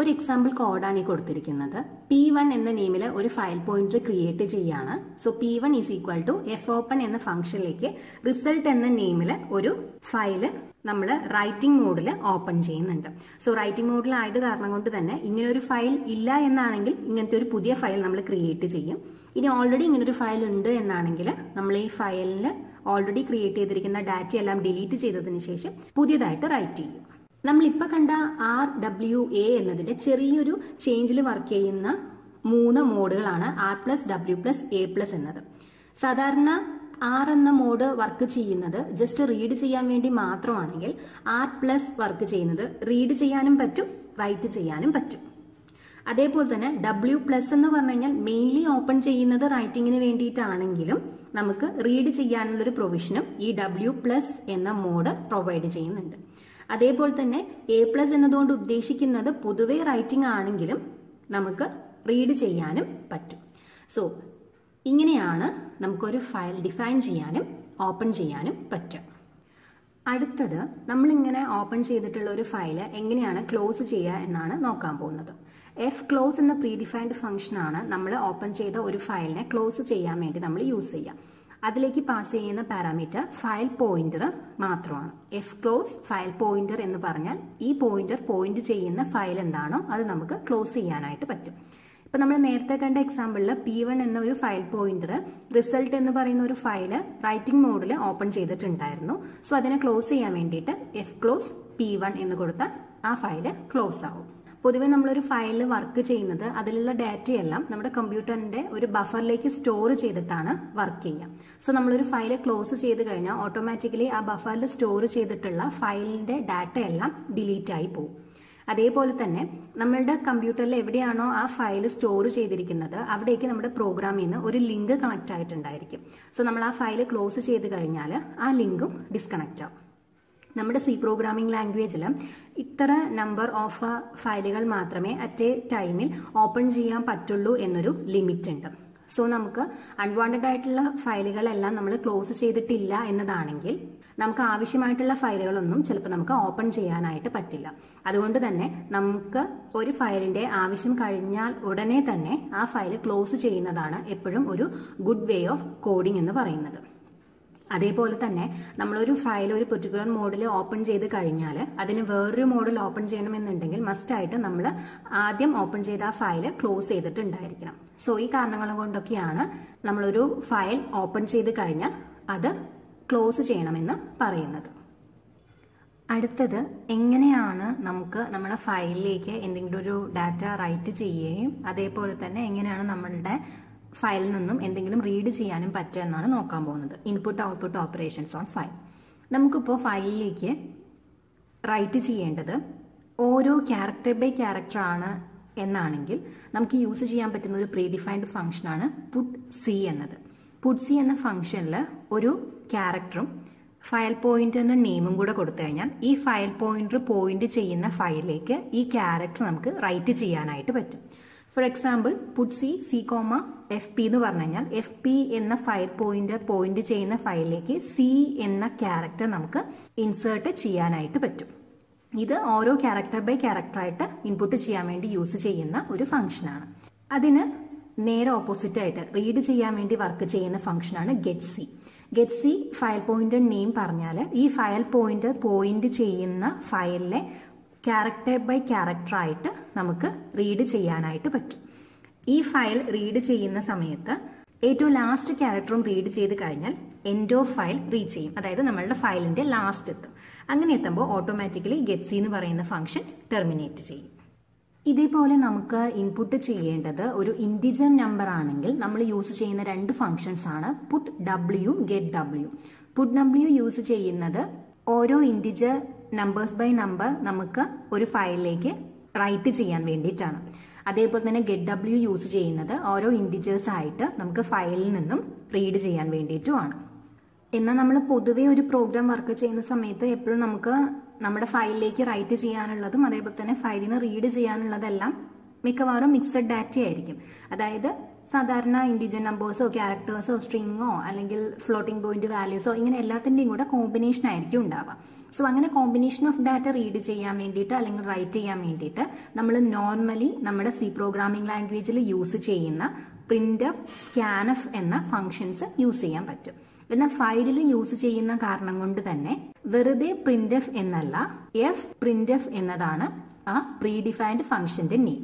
ഒരു എക്സാമ്പിൾ കോഡാണ് ഈ കൊടുത്തിരിക്കുന്നത് പി വൺ എന്ന നെയിമിൽ ഒരു ഫയൽ പോയിന്റർ ക്രിയേറ്റ് ചെയ്യാണ് so P one is equal to F open എന്ന ഫംഗ്ഷനിലേക്ക് റിസൾട്ട് എന്ന നെയിമിൽ ഒരു ഫയൽ നമ്മൾ റൈറ്റിംഗ് മോഡിൽ ഓപ്പൺ ചെയ്യുന്നുണ്ട് സോ റൈറ്റിംഗ് മോഡിൽ ആയത് കാരണം കൊണ്ട് തന്നെ ഇങ്ങനെ ഒരു ഫയൽ ഇല്ല എന്നാണെങ്കിൽ ഇങ്ങനത്തെ ഒരു പുതിയ ഫയൽ നമ്മൾ ക്രിയേറ്റ് ചെയ്യും ഇനി ഓൾറെഡി ഇങ്ങനെ ഒരു ഫയൽ ഉണ്ട് എന്നാണെങ്കിൽ നമ്മൾ ഈ ഫയലിൽ ഓൾറെഡി ക്രിയേറ്റ് ചെയ്തിരിക്കുന്ന ഡാറ്റ എല്ലാം ഡിലീറ്റ് ചെയ്തതിന് ശേഷം പുതിയതായിട്ട് റൈറ്റ് ചെയ്യും നമ്മളിപ്പോൾ കണ്ട ആർ ഡബ്ല്യു എ എന്നതിന്റെ ചെറിയൊരു ചേഞ്ചിൽ വർക്ക് ചെയ്യുന്ന മൂന്ന് മോഡുകളാണ് R plus W plus A plus എന്നത് സാധാരണ ആർ എന്ന മോഡ് വർക്ക് ചെയ്യുന്നത് ജസ്റ്റ് റീഡ് ചെയ്യാൻ വേണ്ടി മാത്രമാണെങ്കിൽ ആർ പ്ലസ് വർക്ക് ചെയ്യുന്നത് റീഡ് ചെയ്യാനും പറ്റും റൈറ്റ് ചെയ്യാനും പറ്റും അതേപോലെ തന്നെ ഡബ്ല്യു പ്ലസ് എന്ന് പറഞ്ഞു കഴിഞ്ഞാൽ മെയിൻലി ഓപ്പൺ ചെയ്യുന്നത് റൈറ്റിങ്ങിന് വേണ്ടിയിട്ടാണെങ്കിലും നമുക്ക് റീഡ് ചെയ്യാനുള്ളൊരു പ്രൊവിഷനും ഈ ഡബ്ല്യു പ്ലസ് എന്ന മോഡ് പ്രൊവൈഡ് ചെയ്യുന്നുണ്ട് അതേപോലെ തന്നെ എ പ്ലസ് എന്നതുകൊണ്ട് ഉദ്ദേശിക്കുന്നത് പൊതുവെ റൈറ്റിംഗ് ആണെങ്കിലും നമുക്ക് റീഡ് ചെയ്യാനും പറ്റും സോ ഇങ്ങനെയാണ് നമുക്കൊരു ഫയൽ ഡിഫൈൻ ചെയ്യാനും ഓപ്പൺ ചെയ്യാനും പറ്റും അടുത്തത് നമ്മളിങ്ങനെ ഓപ്പൺ ചെയ്തിട്ടുള്ള ഒരു ഫയൽ എങ്ങനെയാണ് ക്ലോസ് ചെയ്യുക എന്നാണ് നോക്കാൻ പോകുന്നത് എഫ് ക്ലോസ് എന്ന പ്രീ ഡിഫൈൻഡ് ഫംഗ്ഷനാണ് നമ്മൾ ഓപ്പൺ ചെയ്ത ഒരു ഫയലിനെ ക്ലോസ് ചെയ്യാൻ വേണ്ടി നമ്മൾ യൂസ് ചെയ്യുക അതിലേക്ക് പാസ് ചെയ്യുന്ന പാരാമീറ്റർ ഫയൽ പോയിന്റർ മാത്രമാണ് എഫ് ക്ലോസ് ഫയൽ പോയിന്റർ എന്ന് പറഞ്ഞാൽ ഈ പോയിന്റർ പോയിന്റ് ചെയ്യുന്ന ഫയൽ എന്താണോ അത് നമുക്ക് ക്ലോസ് ചെയ്യാനായിട്ട് പറ്റും ഇപ്പൊ നമ്മൾ നേരത്തെ കണ്ട എക്സാമ്പിളിൽ പി വൺ എന്ന ഒരു ഫയൽ പോയിന്റർ റിസൾട്ട് എന്ന് പറയുന്ന ഒരു ഫയൽ റൈറ്റിംഗ് മോഡിൽ ഓപ്പൺ ചെയ്തിട്ടുണ്ടായിരുന്നു സോ അതിനെ ക്ലോസ് ചെയ്യാൻ വേണ്ടിയിട്ട് എഫ് ക്ലോസ് പി വൺ എന്ന് കൊടുത്താൽ ആ ഫയൽ ക്ലോസ് ആവും പൊതുവെ നമ്മളൊരു ഫയലിൽ വർക്ക് ചെയ്യുന്നത് അതിലുള്ള ഡാറ്റയെല്ലാം നമ്മുടെ കമ്പ്യൂട്ടറിന്റെ ഒരു ബഫറിലേക്ക് സ്റ്റോർ ചെയ്തിട്ടാണ് വർക്ക് ചെയ്യുക സോ നമ്മളൊരു ഫയൽ ക്ലോസ് ചെയ്ത് കഴിഞ്ഞാൽ ഓട്ടോമാറ്റിക്കലി ആ ബഫറിൽ സ്റ്റോർ ചെയ്തിട്ടുള്ള ഫയലിന്റെ ഡാറ്റ എല്ലാം ഡിലീറ്റ് ആയി പോകും അതേപോലെ തന്നെ നമ്മളുടെ കമ്പ്യൂട്ടറിൽ എവിടെയാണോ ആ ഫയൽ സ്റ്റോർ ചെയ്തിരിക്കുന്നത് അവിടേക്ക് നമ്മുടെ പ്രോഗ്രാമിൽ നിന്ന് ഒരു ലിങ്ക് കണക്ട് ആയിട്ടുണ്ടായിരിക്കും സോ നമ്മൾ ആ ഫയൽ ക്ലോസ് ചെയ്ത് കഴിഞ്ഞാൽ ആ ലിങ്കും ഡിസ്കണക്റ്റ് ആവും നമ്മുടെ സി പ്രോഗ്രാമിംഗ് ലാംഗ്വേജിൽ ഇത്ര നമ്പർ ഓഫ് ഫയലുകൾ മാത്രമേ അറ്റ് എ ടൈമിൽ ഓപ്പൺ ചെയ്യാൻ പറ്റുള്ളൂ എന്നൊരു ലിമിറ്റ് ഉണ്ട് സോ നമുക്ക് അൺവാണ്ടഡ് ആയിട്ടുള്ള ഫയലുകളെല്ലാം നമ്മൾ ക്ലോസ് ചെയ്തിട്ടില്ല എന്നതാണെങ്കിൽ നമുക്ക് ആവശ്യമായിട്ടുള്ള ഫയലുകളൊന്നും ചിലപ്പോൾ നമുക്ക് ഓപ്പൺ ചെയ്യാനായിട്ട് പറ്റില്ല അതുകൊണ്ട് തന്നെ നമുക്ക് ഒരു ഫയലിന്റെ ആവശ്യം കഴിഞ്ഞാൽ ഉടനെ തന്നെ ആ ഫയൽ ക്ലോസ് ചെയ്യുന്നതാണ് എപ്പോഴും ഒരു ഗുഡ് വേ ഓഫ് കോഡിംഗ് എന്ന് പറയുന്നത് അതേപോലെ തന്നെ നമ്മളൊരു ഫയൽ ഒരു പെർട്ടിക്കുലർ മോഡിൽ ഓപ്പൺ ചെയ്ത് കഴിഞ്ഞാൽ അതിന് വേറൊരു മോഡിൽ ഓപ്പൺ ചെയ്യണമെന്നുണ്ടെങ്കിൽ മസ്റ്റായിട്ട് നമ്മൾ ആദ്യം ഓപ്പൺ ചെയ്ത ആ ഫയൽ ക്ലോസ് ചെയ്തിട്ടുണ്ടായിരിക്കണം സോ ഈ കാരണങ്ങൾ കൊണ്ടൊക്കെയാണ് നമ്മളൊരു ഫയൽ ഓപ്പൺ ചെയ്ത് കഴിഞ്ഞാൽ അത് ക്ലോസ് ചെയ്യണമെന്ന് പറയുന്നത് അടുത്തത് എങ്ങനെയാണ് നമുക്ക് നമ്മുടെ ഫയലിലേക്ക് എന്തെങ്കിലും ഒരു ഡാറ്റ റൈറ്റ് ചെയ്യുകയും അതേപോലെ തന്നെ എങ്ങനെയാണ് നമ്മളുടെ ഫയലിൽ നിന്നും എന്തെങ്കിലും റീഡ് ചെയ്യാനും പറ്റുക എന്നാണ് നോക്കാൻ പോകുന്നത് input output operations on file നമുക്കിപ്പോൾ ഫയലിലേക്ക് റൈറ്റ് ചെയ്യേണ്ടത് ഓരോ ക്യാരക്ടർ ബൈ ക്യാരക്ടർ ആണ് എന്നാണെങ്കിൽ നമുക്ക് യൂസ് ചെയ്യാൻ പറ്റുന്ന ഒരു പ്രീ ഡിഫൈൻഡ് ഫംഗ്ഷനാണ് പുട്ട് സി എന്നത് പുട്ട് സി എന്ന ഫംഗ്ഷനിൽ ഒരു ക്യാരക്ടറും ഫയൽ പോയിന്റിന്റെ നെയിമും കൂടെ കൊടുത്തു കഴിഞ്ഞാൽ ഈ ഫയൽ പോയിന്റർ പോയിന്റ് ചെയ്യുന്ന ഫയലിലേക്ക് ഈ ക്യാരക്ടർ നമുക്ക് റൈറ്റ് ചെയ്യാനായിട്ട് പറ്റും for example put C C comma F P എന്ന് പറഞ്ഞു കഴിഞ്ഞാൽ എഫ് പി എന്ന ഫയൽ പോയിന്റർ പോയിന്റ് ചെയ്യുന്ന ഫയലിലേക്ക് സി എന്ന ക്യാരക്ടർ നമുക്ക് ഇൻസേർട്ട് ചെയ്യാനായിട്ട് പറ്റും ഇത് ഓരോ ക്യാരക്ടർ ബൈ ക്യാരക്ടറായിട്ട് ഇൻപുട്ട് ചെയ്യാൻ വേണ്ടി യൂസ് ചെയ്യുന്ന ഒരു ഫംഗ്ഷനാണ് അതിന് നേരെ ഓപ്പോസിറ്റ് ആയിട്ട് റീഡ് ചെയ്യാൻ വേണ്ടി വർക്ക് ചെയ്യുന്ന ഫംഗ്ഷനാണ് get C get C file pointer name പറഞ്ഞാൽ ഈ ഫയൽ പോയിന്റർ പോയിന്റ് ചെയ്യുന്ന ഫയലിലെ ക്യാരക്ടർ ബൈ ക്യാരക്ടർ ആയിട്ട് നമുക്ക് റീഡ് ചെയ്യാനായിട്ട് പറ്റും ഈ ഫയൽ റീഡ് ചെയ്യുന്ന സമയത്ത് ഏറ്റവും ലാസ്റ്റ് ക്യാരക്ടറും റീഡ് ചെയ്ത് കഴിഞ്ഞാൽ എൻഡ് ഓഫ് ഫയൽ റീച്ച് ചെയ്യും അതായത് നമ്മളുടെ ഫയലിന്റെ ലാസ്റ്റ് എത്തും അങ്ങനെ എത്തുമ്പോൾ ഓട്ടോമാറ്റിക്കലി ഗെറ്റ്സി എന്ന് പറയുന്ന ഫംഗ്ഷൻ ടെർമിനേറ്റ് ചെയ്യും ഇതേപോലെ നമുക്ക് ഇൻപുട്ട് ചെയ്യേണ്ടത് ഒരു ഇൻഡിജർ നമ്പർ ആണെങ്കിൽ നമ്മൾ യൂസ് ചെയ്യുന്ന രണ്ട് ഫംഗ്ഷൻസ് ആണ് put W get W put W use ചെയ്യുന്നത് ഓരോ ഇൻഡിജർ നമ്പേഴ്സ് ബൈ നമ്പർ നമുക്ക് ഒരു ഫയലിലേക്ക് റൈറ്റ് ചെയ്യാൻ വേണ്ടിയിട്ടാണ് അതേപോലെ തന്നെ ഗെറ്റ് ഡബ്ല്യു യൂസ് ചെയ്യുന്നത് ഓരോ ഇൻഡിജേഴ്സ് ആയിട്ട് നമുക്ക് ഫയലിൽ നിന്നും റീഡ് ചെയ്യാൻ വേണ്ടിയിട്ടുമാണ് എന്നാൽ നമ്മൾ പൊതുവേ ഒരു പ്രോഗ്രാം വർക്ക് ചെയ്യുന്ന സമയത്ത് എപ്പോഴും നമുക്ക് നമ്മുടെ ഫയലിലേക്ക് റൈറ്റ് ചെയ്യാനുള്ളതും അതേപോലെ തന്നെ ഫയലിൽ നിന്ന് റീഡ് ചെയ്യാനുള്ളതെല്ലാം മിക്കവാറും മിക്സഡ് ഡാറ്റ ആയിരിക്കും അതായത് സാധാരണ ഇൻഡിജൻ നമ്പേഴ്സോ ക്യാരക്ടേഴ്സോ സ്ട്രിങ്ങോ അല്ലെങ്കിൽ ഫ്ലോട്ടിംഗ് പോയിന്റ് വാല്യൂസോ ഇങ്ങനെ എല്ലാത്തിൻ്റെയും കൂടെ കോമ്പിനേഷൻ ആയിരിക്കും ഉണ്ടാവുക സോ അങ്ങനെ കോമ്പിനേഷൻ ഓഫ് ഡാറ്റ റീഡ് ചെയ്യാൻ വേണ്ടിയിട്ട് അല്ലെങ്കിൽ റൈറ്റ് ചെയ്യാൻ വേണ്ടിയിട്ട് നമ്മൾ നോർമലി നമ്മുടെ സി പ്രോഗ്രാമിംഗ് ലാംഗ്വേജിൽ യൂസ് ചെയ്യുന്ന പ്രിന്റ് എഫ് സ്കാൻ എഫ് എന്ന ഫങ്ഷൻസ് യൂസ് ചെയ്യാൻ പറ്റും എന്നാൽ ഫയലിൽ യൂസ് ചെയ്യുന്ന കാരണം കൊണ്ട് തന്നെ വെറുതെ പ്രിന്റ് എഫ് എന്നല്ല എഫ് പ്രിന്റ് എഫ് എന്നതാണ് ആ പ്രീ ഡിഫൈൻഡ് ഫംഗ്ഷന്റെ നെയിം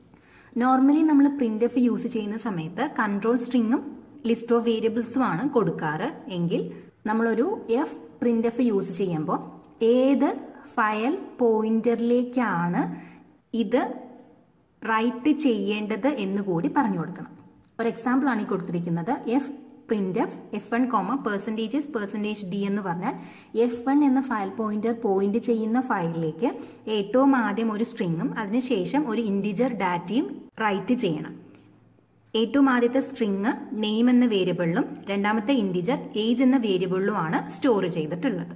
നോർമലി നമ്മൾ പ്രിന്റ് എഫ് യൂസ് ചെയ്യുന്ന സമയത്ത് കൺട്രോൾ സ്ട്രിങ്ങും ലിസ്റ്റ് ഓഫ് വേരിയബിൾസും ആണ് കൊടുക്കാറ് എങ്കിൽ നമ്മളൊരു എഫ് പ്രിന്റ് എഫ് യൂസ് ചെയ്യുമ്പോൾ ഏത് ഫയൽ പോയിന്ററിലേക്കാണ് ഇത് റൈറ്റ് ചെയ്യേണ്ടത് എന്ന് കൂടി പറഞ്ഞു കൊടുക്കണം ഒരു എക്സാമ്പിൾ ആണ് ഈ കൊടുത്തിരിക്കുന്നത് F print F F one comma percentages percentage D എന്ന് പറഞ്ഞാൽ എഫ് വൺ എന്ന ഫയൽ പോയിന്റർ പോയിന്റ് ചെയ്യുന്ന ഫയലിലേക്ക് ഏറ്റവും ആദ്യം ഒരു സ്ട്രിങ്ങും അതിനുശേഷം ഒരു ഇൻഡിജർ ഡാറ്റയും റൈറ്റ് ചെയ്യണം ഏറ്റവും ആദ്യത്തെ സ്ട്രിങ് നെയിം എന്ന വേരിയബിളിലും രണ്ടാമത്തെ ഇൻഡിജർ ഏജ് എന്ന വേരിയബിളിലുമാണ് സ്റ്റോർ ചെയ്തിട്ടുള്ളത്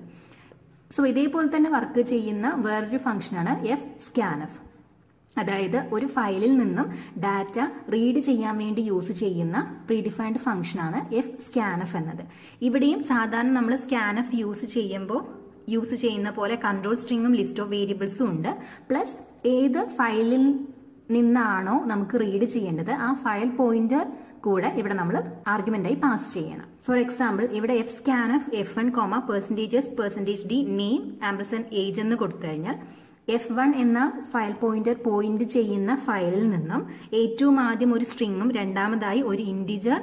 സോ ഇതേപോലെ തന്നെ വർക്ക് ചെയ്യുന്ന വേറൊരു ഫംഗ്ഷനാണ് എഫ് സ്കാനഫ് അതായത് ഒരു ഫയലിൽ നിന്നും ഡാറ്റ റീഡ് ചെയ്യാൻ വേണ്ടി യൂസ് ചെയ്യുന്ന പ്രീഡിഫൈൻഡ് ഫംഗ്ഷനാണ് എഫ് സ്കാനഫ് എന്നത് ഇവിടെയും സാധാരണ നമ്മൾ സ്കാനഫ് യൂസ് ചെയ്യുമ്പോൾ യൂസ് ചെയ്യുന്ന പോലെ കൺട്രോൾ സ്ട്രിങ്ങും ലിസ്റ്റ് ഓഫ് വേരിയബിൾസും ഉണ്ട് പ്ലസ് ഏത് ഫയലിൽ നിന്നാണോ നമുക്ക് റീഡ് ചെയ്യേണ്ടത് ആ ഫയൽ പോയിന്റർ കൂടെ ഇവിടെ നമ്മൾ ആർഗ്യുമെന്റായി പാസ് ചെയ്യണം ഫോർ എക്സാമ്പിൾ ഇവിടെ F scan F F one comma percentages percentage D name ampersand age എന്ന് കൊടുത്തു കഴിഞ്ഞാൽ എഫ് വൺ എന്ന ഫയൽ പോയിന്റർ പോയിന്റ് ചെയ്യുന്ന ഫയലിൽ നിന്നും ഏറ്റവും ആദ്യം ഒരു സ്ട്രിങ്ങും രണ്ടാമതായി ഒരു ഇൻഡിജർ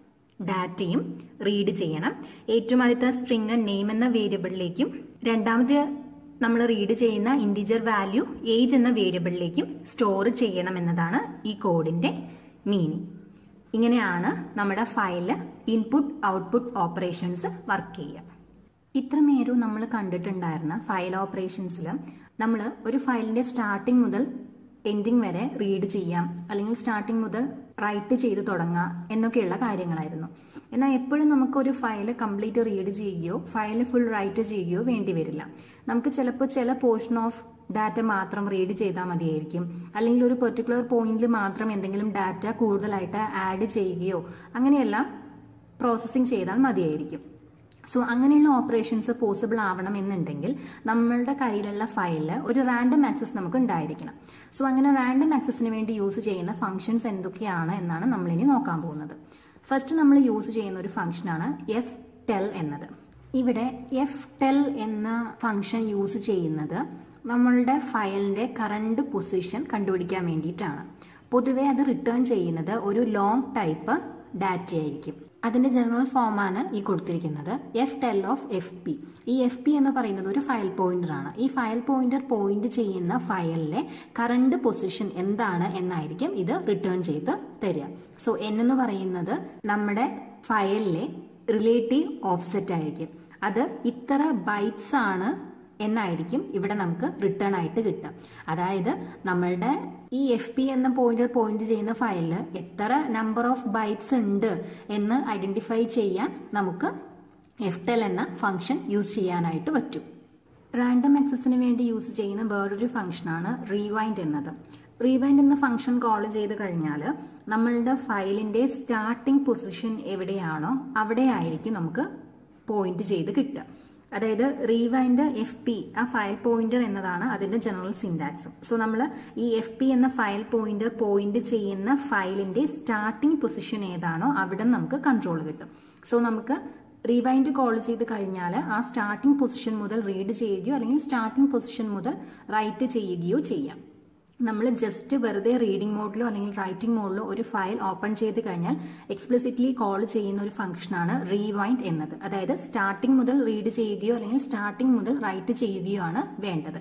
ഡാറ്റയും റീഡ് ചെയ്യണം ഏറ്റവും ആദ്യത്തെ സ്ട്രിങ് നെയിം എന്ന വേരിയബിളിലേക്കും രണ്ടാമത് നമ്മൾ റീഡ് ചെയ്യുന്ന ഇൻഡിജർ വാല്യൂ ഏജ് എന്ന വേരിയബിളിലേക്കും സ്റ്റോർ ചെയ്യണം എന്നതാണ് ഈ കോഡിന്റെ മീനിങ് ഇങ്ങനെയാണ് നമ്മുടെ ഫയലിൽ ഇൻപുട്ട് ഔട്ട്പുട്ട് ഓപ്പറേഷൻസ് വർക്ക് ചെയ്യുക ഇത്ര നേരവും നമ്മൾ കണ്ടിട്ടുണ്ടായിരുന്ന ഫയൽ ഓപ്പറേഷൻസിൽ നമ്മൾ ഒരു ഫയലിന്റെ സ്റ്റാർട്ടിംഗ് മുതൽ എൻഡിങ് വരെ റീഡ് ചെയ്യാം അല്ലെങ്കിൽ സ്റ്റാർട്ടിംഗ് മുതൽ റൈറ്റ് ചെയ്ത് തുടങ്ങാം എന്നൊക്കെയുള്ള കാര്യങ്ങളായിരുന്നു എന്നാൽ എപ്പോഴും നമുക്കൊരു ഫയൽ കംപ്ലീറ്റ് റീഡ് ചെയ്യുകയോ ഫയൽ ഫുൾ റൈറ്റ് ചെയ്യുകയോ വേണ്ടി വരില്ല നമുക്ക് ചിലപ്പോൾ ചില പോർഷൻ ഓഫ് ഡാറ്റ മാത്രം റീഡ് ചെയ്താൽ മതിയായിരിക്കും അല്ലെങ്കിൽ ഒരു പെർട്ടിക്കുലർ പോയിന്റിൽ മാത്രം എന്തെങ്കിലും ഡാറ്റ കൂടുതലായിട്ട് ആഡ് ചെയ്യുകയോ അങ്ങനെയെല്ലാം പ്രോസസ്സിങ് ചെയ്താൽ മതിയായിരിക്കും സോ അങ്ങനെയുള്ള ഓപ്പറേഷൻസ് പോസിബിൾ ആവണം എന്നുണ്ടെങ്കിൽ നമ്മളുടെ കയ്യിലുള്ള ഫയലിൽ ഒരു റാൻഡം ആക്സസ് നമുക്ക് ഉണ്ടായിരിക്കണം സോ അങ്ങനെ റാൻഡം ആക്സസിന് വേണ്ടി യൂസ് ചെയ്യുന്ന ഫംഗ്ഷൻസ് എന്തൊക്കെയാണ് എന്നാണ് നമ്മളിനി നോക്കാൻ പോകുന്നത് ഫസ്റ്റ് നമ്മൾ യൂസ് ചെയ്യുന്ന ഒരു ഫംഗ്ഷനാണ് എഫ് ടെൽ എന്നത് ഇവിടെ എഫ് ടെൽ എന്ന ഫംഗ്ഷൻ യൂസ് ചെയ്യുന്നത് നമ്മളുടെ ഫയലിന്റെ കറണ്ട് പൊസിഷൻ കണ്ടുപിടിക്കാൻ വേണ്ടിയിട്ടാണ് പൊതുവെ അത് റിട്ടേൺ ചെയ്യുന്നത് ഒരു ലോങ് ടൈപ്പ് ഡാറ്റ ആയിരിക്കും അതിന്റെ ജനറൽ ഫോമാണ് ഈ കൊടുത്തിരിക്കുന്നത് F tell of F P ഈ എഫ് പി എന്ന് പറയുന്നത് ഒരു ഫയൽ പോയിന്റർ ആണ് ഈ ഫയൽ പോയിന്റർ പോയിന്റ് ചെയ്യുന്ന ഫയലിലെ കറണ്ട് പൊസിഷൻ എന്താണ് എന്നായിരിക്കും ഇത് റിട്ടേൺ ചെയ്ത് തരിക സോ എൻ എന്ന് പറയുന്നത് നമ്മുടെ ഫയലിലെ റിലേറ്റീവ് ഓഫ്സെറ്റ് ആയിരിക്കും അത് ഇത്ര ബൈറ്റ്സ് ആണ് എന്നായിരിക്കും ഇവിടെ നമുക്ക് റിട്ടേൺ ആയിട്ട് കിട്ടുക അതായത് നമ്മളുടെ ഈ എഫ് പി എന്ന പോയിന്റർ പോയിന്റ് ചെയ്യുന്ന ഫയലിൽ എത്ര നമ്പർ ഓഫ് ബൈറ്റ്സ് ഉണ്ട് എന്ന് ഐഡന്റിഫൈ ചെയ്യാൻ നമുക്ക് എഫ് ടെൽ എന്ന ഫംഗ്ഷൻ യൂസ് ചെയ്യാനായിട്ട് പറ്റും റാൻഡം ആക്സസിന് വേണ്ടി യൂസ് ചെയ്യുന്ന വേറൊരു ഫംഗ്ഷനാണ് റീവൈൻഡ് എന്നത് റീവൈൻഡ് എന്ന ഫംഗ്ഷൻ കോൾ ചെയ്ത് കഴിഞ്ഞാൽ നമ്മളുടെ ഫയലിന്റെ സ്റ്റാർട്ടിംഗ് പൊസിഷൻ എവിടെയാണോ അവിടെ ആയിരിക്കും നമുക്ക് പോയിന്റ് ചെയ്ത് കിട്ടുക അതായത് റീവൈൻഡ് എഫ് പി ആ ഫയൽ പോയിന്റർ എന്നതാണ് അതിന്റെ ജനറൽ സിൻടാക്സ് സോ നമ്മൾ ഈ എഫ് പി എന്ന ഫയൽ പോയിന്റർ പോയിന്റ് ചെയ്യുന്ന ഫയലിന്റെ സ്റ്റാർട്ടിംഗ് പൊസിഷൻ ഏതാണോ അവിടെ നമുക്ക് കൺട്രോൾ കിട്ടും സോ നമുക്ക് റീവൈൻഡ് കോൾ ചെയ്ത് കഴിഞ്ഞാൽ ആ സ്റ്റാർട്ടിംഗ് പൊസിഷൻ മുതൽ റീഡ് ചെയ്യുകയോ അല്ലെങ്കിൽ സ്റ്റാർട്ടിംഗ് പൊസിഷൻ മുതൽ റൈറ്റ് ചെയ്യുകയോ ചെയ്യാം നമ്മൾ ജസ്റ്റ് വെറുതെ റീഡിംഗ് മോഡിലോ അല്ലെങ്കിൽ റൈറ്റിംഗ് മോഡിലോ ഒരു ഫയൽ ഓപ്പൺ ചെയ്ത് കഴിഞ്ഞാൽ എക്സ്പ്ലിസിറ്റ്ലി കോൾ ചെയ്യുന്ന ഒരു ഫംഗ്ഷനാണ് റീവൈൻഡ് എന്നത് അതായത് സ്റ്റാർട്ടിംഗ് മുതൽ റീഡ് ചെയ്യുകയോ അല്ലെങ്കിൽ സ്റ്റാർട്ടിംഗ് മുതൽ റൈറ്റ് ചെയ്യുകയോ ആണ് വേണ്ടത്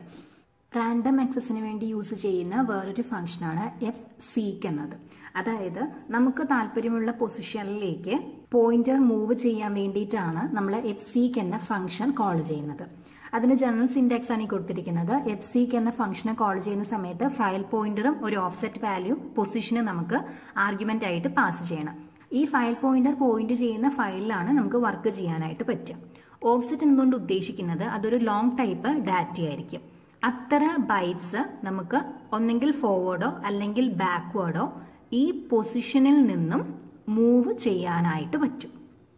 റാൻഡം ആക്സസിന് വേണ്ടി യൂസ് ചെയ്യുന്ന വേറൊരു ഫംഗ്ഷനാണ് എഫ് സീക്ക് എന്നത് അതായത് നമുക്ക് താല്പര്യമുള്ള പൊസിഷനിലേക്ക് പോയിന്റർ മൂവ് ചെയ്യാൻ വേണ്ടിയിട്ടാണ് നമ്മൾ എഫ് സീക്ക് എന്ന ഫംഗ്ഷൻ കോൾ ചെയ്യുന്നത് അതിന് ജനറൽ സിൻടാക്സ് ആണ് ഈ കൊടുത്തിരിക്കുന്നത് എഫ് സീക്ക് എന്ന ഫംഗ്ഷനെ കോൾ ചെയ്യുന്ന സമയത്ത് ഫയൽ പോയിന്ററും ഒരു ഓഫ്സെറ്റ് വാല്യൂ പൊസിഷനും നമുക്ക് ആർഗ്യുമെന്റ് ആയിട്ട് പാസ് ചെയ്യണം ഈ ഫയൽ പോയിന്റർ പോയിന്റ് ചെയ്യുന്ന ഫയലിലാണ് നമുക്ക് വർക്ക് ചെയ്യാനായിട്ട് പറ്റുക ഓഫ്സെറ്റ് എന്തുകൊണ്ട് ഉദ്ദേശിക്കുന്നത് അതൊരു ലോങ് ടൈപ്പ് ഡാറ്റ ആയിരിക്കും അത്ര ബൈറ്റ്സ് നമുക്ക് ഒന്നെങ്കിൽ ഫോർവേഡോ അല്ലെങ്കിൽ ബാക്ക്വേർഡോ ഈ പൊസിഷനിൽ നിന്നും മൂവ് ചെയ്യാനായിട്ട് പറ്റും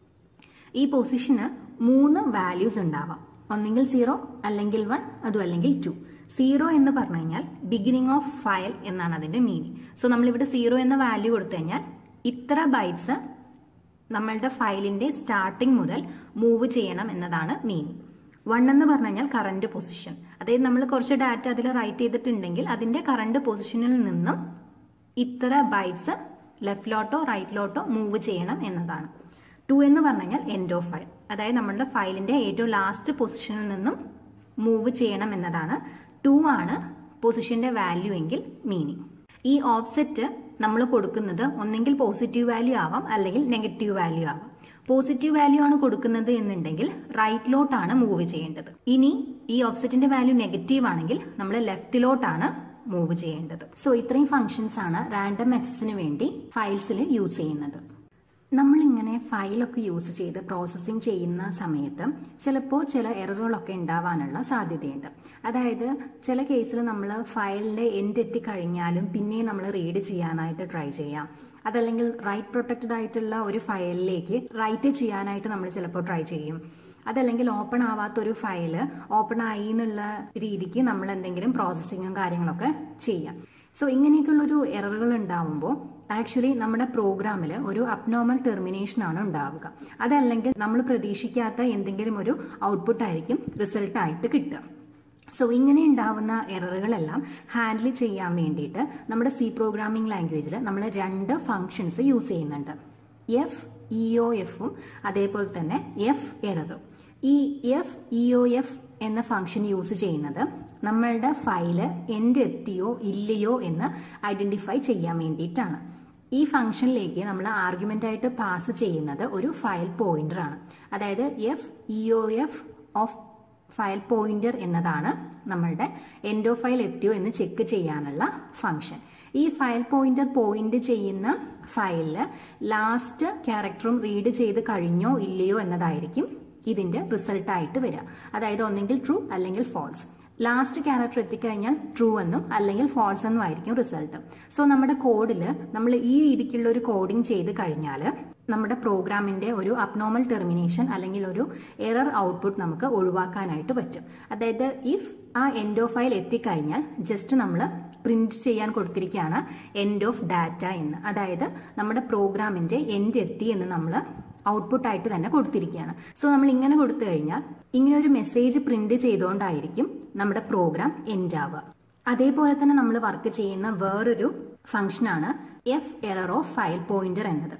ഈ പൊസിഷന് മൂന്ന് വാല്യൂസ് ഉണ്ടാവാം ഒന്നെങ്കിൽ സീറോ അല്ലെങ്കിൽ വൺ അതും അല്ലെങ്കിൽ ടു സീറോ എന്ന് പറഞ്ഞു കഴിഞ്ഞാൽ ബിഗിനിങ് ഓഫ് ഫയൽ എന്നാണ് അതിന്റെ മീനിങ് സോ നമ്മളിവിടെ സീറോ എന്ന വാല്യൂ കൊടുത്തു കഴിഞ്ഞാൽ ഇത്ര ബൈറ്റ്സ് നമ്മളുടെ ഫയലിന്റെ സ്റ്റാർട്ടിംഗ് മുതൽ മൂവ് ചെയ്യണം എന്നതാണ് മീനിങ് വൺ എന്ന് പറഞ്ഞു കഴിഞ്ഞാൽ കറണ്ട് പൊസിഷൻ അതായത് നമ്മൾ കുറച്ച് ഡാറ്റ അതിൽ റൈറ്റ് ചെയ്തിട്ടുണ്ടെങ്കിൽ അതിന്റെ കറണ്ട് പൊസിഷനിൽ നിന്നും ഇത്ര ബൈറ്റ്സ് ലെഫ്റ്റിലോട്ടോ റൈറ്റിലോട്ടോ മൂവ് ചെയ്യണം എന്നതാണ് ടു എന്ന് പറഞ്ഞു കഴിഞ്ഞാൽ എൻഡ് ഓഫ് ഫയൽ അതായത് നമ്മളുടെ ഫയലിന്റെ ഏറ്റവും ലാസ്റ്റ് പൊസിഷനിൽ നിന്നും മൂവ് ചെയ്യണം എന്നതാണ് ടു ആണ് പൊസിഷന്റെ വാല്യൂ എങ്കിൽ മീനിങ് ഈ ഓപ്സെറ്റ് നമ്മൾ കൊടുക്കുന്നത് ഒന്നെങ്കിൽ പോസിറ്റീവ് വാല്യൂ ആവാം അല്ലെങ്കിൽ നെഗറ്റീവ് വാല്യൂ ആവാം പോസിറ്റീവ് വാല്യൂ ആണ് കൊടുക്കുന്നത് എന്നുണ്ടെങ്കിൽ റൈറ്റിലോട്ടാണ് മൂവ് ചെയ്യേണ്ടത് ഇനി ഈ ഓപ്സെറ്റിന്റെ വാല്യൂ നെഗറ്റീവ് ആണെങ്കിൽ നമ്മൾ ലെഫ്റ്റിലോട്ടാണ് മൂവ് ചെയ്യേണ്ടത് സോ ഇത്രയും ഫങ്ഷൻസ് ആണ് റാൻഡം ആക്സസിന് വേണ്ടി ഫയൽസിൽ യൂസ് ചെയ്യുന്നത് നമ്മളിങ്ങനെ ഫയലൊക്കെ യൂസ് ചെയ്ത് പ്രോസസ്സിങ് ചെയ്യുന്ന സമയത്ത് ചിലപ്പോൾ ചില എററുകളൊക്കെ ഉണ്ടാവാനുള്ള സാധ്യതയുണ്ട് അതായത് ചില കേസിൽ നമ്മൾ ഫയലിൻ്റെ എൻഡ് എത്തിക്കഴിഞ്ഞാലും പിന്നെയും നമ്മൾ റീഡ് ചെയ്യാനായിട്ട് ട്രൈ ചെയ്യാം അതല്ലെങ്കിൽ റൈറ്റ് പ്രൊട്ടക്റ്റഡ് ആയിട്ടുള്ള ഒരു ഫയലിലേക്ക് റൈറ്റ് ചെയ്യാനായിട്ട് നമ്മൾ ചിലപ്പോൾ ട്രൈ ചെയ്യും അതല്ലെങ്കിൽ ഓപ്പൺ ആവാത്ത ഒരു ഫയല് ഓപ്പൺ ആയി എന്നുള്ള രീതിക്ക് നമ്മൾ എന്തെങ്കിലും പ്രോസസ്സിങ്ങും കാര്യങ്ങളൊക്കെ ചെയ്യാം സോ ഇങ്ങനെയൊക്കെയുള്ളൊരു എററുകൾ ഉണ്ടാവുമ്പോൾ ആക്ച്വലി നമ്മുടെ പ്രോഗ്രാമിൽ ഒരു അബ്നോർമൽ ടെർമിനേഷൻ ആണ് ഉണ്ടാവുക അതല്ലെങ്കിൽ നമ്മൾ പ്രതീക്ഷിക്കാത്ത എന്തെങ്കിലും ഒരു ഔട്ട്പുട്ട് ആയിരിക്കും റിസൾട്ട് ആയിട്ട് കിട്ടുക സോ ഇങ്ങനെ ഉണ്ടാവുന്ന എററുകളെല്ലാം ഹാൻഡിൽ ചെയ്യാൻ വേണ്ടിയിട്ട് നമ്മുടെ സി പ്രോഗ്രാമിംഗ് ലാംഗ്വേജിൽ നമ്മൾ രണ്ട് ഫങ്ഷൻസ് യൂസ് ചെയ്യുന്നുണ്ട് എഫ് ഇ ഒ എഫും അതേപോലെ തന്നെ എഫ് എററും ഈ എഫ് ഇ ഒ എഫ് എന്ന ഫംഗ്ഷൻ യൂസ് ചെയ്യുന്നത് നമ്മളുടെ ഫയല് എൻ്റെ എത്തിയോ ഇല്ലയോ എന്ന് ഐഡന്റിഫൈ ചെയ്യാൻ വേണ്ടിയിട്ടാണ് ഈ ഫംഗ്ഷനിലേക്ക് നമ്മൾ ആർഗ്യുമെന്റ് ആയിട്ട് പാസ് ചെയ്യുന്നത് ഒരു ഫയൽ പോയിന്റർ ആണ് അതായത് F E O F of file pointer എന്നതാണ് നമ്മളുടെ എൻഡോ ഫയൽ എത്തിയോ എന്ന് ചെക്ക് ചെയ്യാനുള്ള ഫംഗ്ഷൻ ഈ ഫയൽ പോയിന്റർ പോയിന്റ് ചെയ്യുന്ന ഫയലിൽ ലാസ്റ്റ് ക്യാരക്ടറും റീഡ് ചെയ്ത് കഴിഞ്ഞോ ഇല്ലയോ എന്നതായിരിക്കും ഇതിന്റെ റിസൾട്ട് ആയിട്ട് വരിക അതായത് ഒന്നെങ്കിൽ ട്രൂ അല്ലെങ്കിൽ ഫോൾസ് ലാസ്റ്റ് ക്യാരക്ടർ എത്തിക്കഴിഞ്ഞാൽ ട്രൂ എന്നും അല്ലെങ്കിൽ ഫോൾസ് എന്നും ആയിരിക്കും റിസൾട്ട് സോ നമ്മുടെ കോഡിൽ നമ്മൾ ഈ രീതിക്കുള്ള ഒരു കോഡിംഗ് ചെയ്ത് കഴിഞ്ഞാൽ നമ്മുടെ പ്രോഗ്രാമിന്റെ ഒരു അബ്നോർമൽ ടെർമിനേഷൻ അല്ലെങ്കിൽ ഒരു എറർ ഔട്ട്പുട്ട് നമുക്ക് ഒഴിവാക്കാനായിട്ട് പറ്റും അതായത് ഇഫ് ആ എൻഡ് ഓഫ് ഫയൽ എത്തിക്കഴിഞ്ഞാൽ ജസ്റ്റ് നമ്മൾ പ്രിന്റ് ചെയ്യാൻ കൊടുത്തിരിക്കുകയാണ് എൻഡ് ഓഫ് ഡാറ്റ എന്ന് അതായത് നമ്മുടെ പ്രോഗ്രാമിന്റെ എൻഡ് എത്തി എന്ന് നമ്മൾ ഔട്ട്പുട്ട് ആയിട്ട് തന്നെ കൊടുത്തിരിക്കുകയാണ് സോ നമ്മൾ ഇങ്ങനെ കൊടുത്തു കഴിഞ്ഞാൽ ഇങ്ങനെ ഒരു മെസ്സേജ് പ്രിന്റ് ചെയ്തുകൊണ്ടായിരിക്കും നമ്മുടെ പ്രോഗ്രാം എൻഡ് ആവുക അതേപോലെ തന്നെ നമ്മൾ വർക്ക് ചെയ്യുന്ന വേറൊരു ഫംഗ്ഷനാണ് F error of file pointer എന്നത്